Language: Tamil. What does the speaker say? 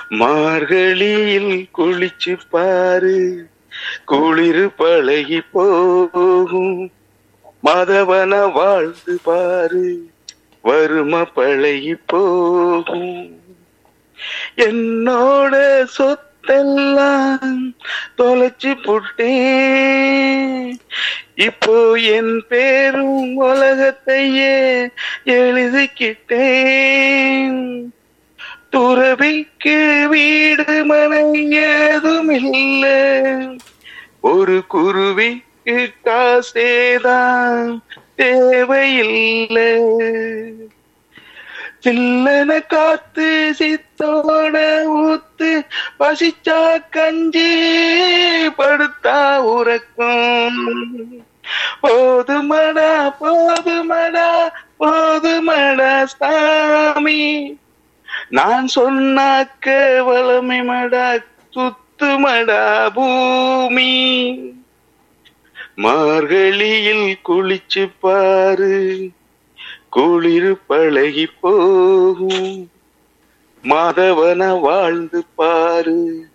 மார்கழியில் குளிச்சு பாரு குளிர் பழகி போகும் மதவன வாழ்ந்து பாரு வறும பழகி போகும் என்னோட சொத்தெல்லாம் தொலைச்சு புட்டேன் இப்போ என் பேரும் உலகத்தையே எழுதிக்கிட்டேன் துறவிக்கு வீடு மனை ஏதும் இல்ல ஒரு குருவிக்கு காசேதான் தேவையில்லை சில்லன காத்து சித்தோட ஊத்து பசிச்சா கஞ்சி படுத்தா உறக்கும் போதுமடா போதுமடா போதுமடா சாமி நான் சொன்னாக்க வளமை மடா சுத்துமடா பூமி மார்கழியில் குளிச்சு பாரு குளிர் பழகி போகும் மாதவன வாழ்ந்து பாரு